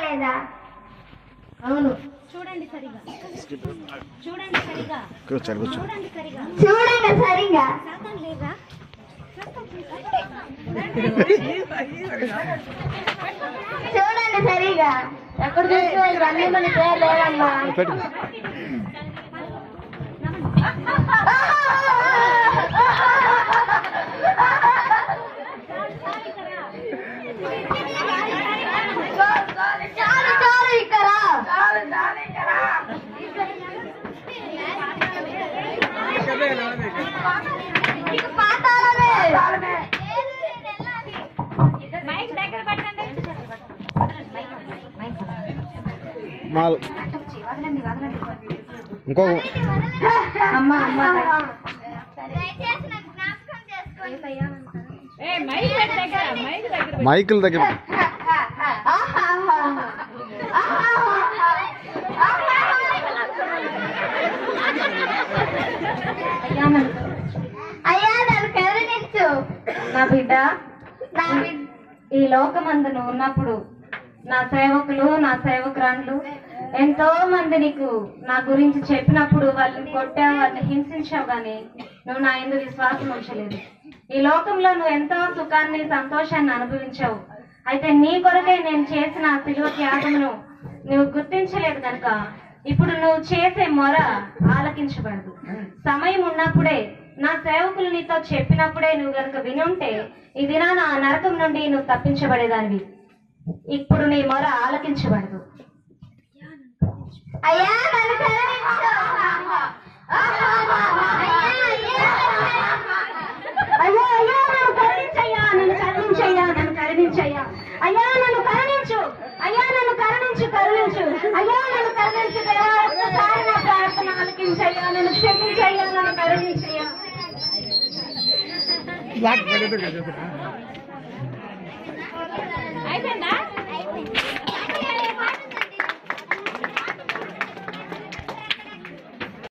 లేదా అవును చూడండి సరిగా చూడండి సరిగా కూర్చోండి కూర్చో చూడండి సరిగా చూడండి సరిగా శాతం లేదా చూడండి సరిగా ఎక్కడ చూసినా ఇవన్నీ మన పేరు లేవమ్మా పెట్టు చాలు చాలు ఇక్కడ ఇక పాతాళమే మైక్ దగ్గర పెట్టండి మాల్ ఇంకో అమ్మ అమ్మ ఏ మైక్ పెట్టు దగ్గర మైక్ దగ్గర మైకుల దగ్గర అయ్యా నన్ను కరుణించు నా బిడ్డ నా బిడ్డ ఈ లోకమందును ఉన్నప్పుడు నా సేవకులు నా సేవకురాండ్లు ఎంతో మంది నీకు నా గురించి చెప్పినప్పుడు వాళ్ళని కొట్టావు వాళ్ళని హింసించావు గాని నువ్వు నా ఎందు విశ్వాసం ఉంచలేదు ఈ లోకంలో నువ్వు ఎంతో సుఖాన్ని సంతోషాన్ని అనుభవించావు అయితే నీ కొరకే నేను చేసిన ఆ శిలువ త్యాగమును నువ్వు గుర్తించలేదు కనుక ఇప్పుడు నువ్వు చేసే మొర ఆలకించబడదు సమయం ఉన్నప్పుడే నా సేవకులు నీతో చెప్పినప్పుడే నువ్వు గనుక వినుంటే ఈ దినాన ఆ నరకం నుండి నువ్వు తప్పించబడేదానివి ఇప్పుడు నీ మొర ఆలకించబడదు అయ్యా నన్ను కరుణించు అయ్యో అయ్యో నన్ను కరుణించయ్యా నన్ను కరుణించయ్యా నన్ను కరుణించయ్యా అయ్యా నన్ను కరుణించు అయ్యా నన్ను కరుణించు కరుణించు అయ్యా నన్ను కరుణించు దేవా ఒక్కసారి నా ప్రార్థన ఆలకించయ్యా నన్ను క్షమించయ్యా నన్ను కరుణించయ్యా బ్లాక్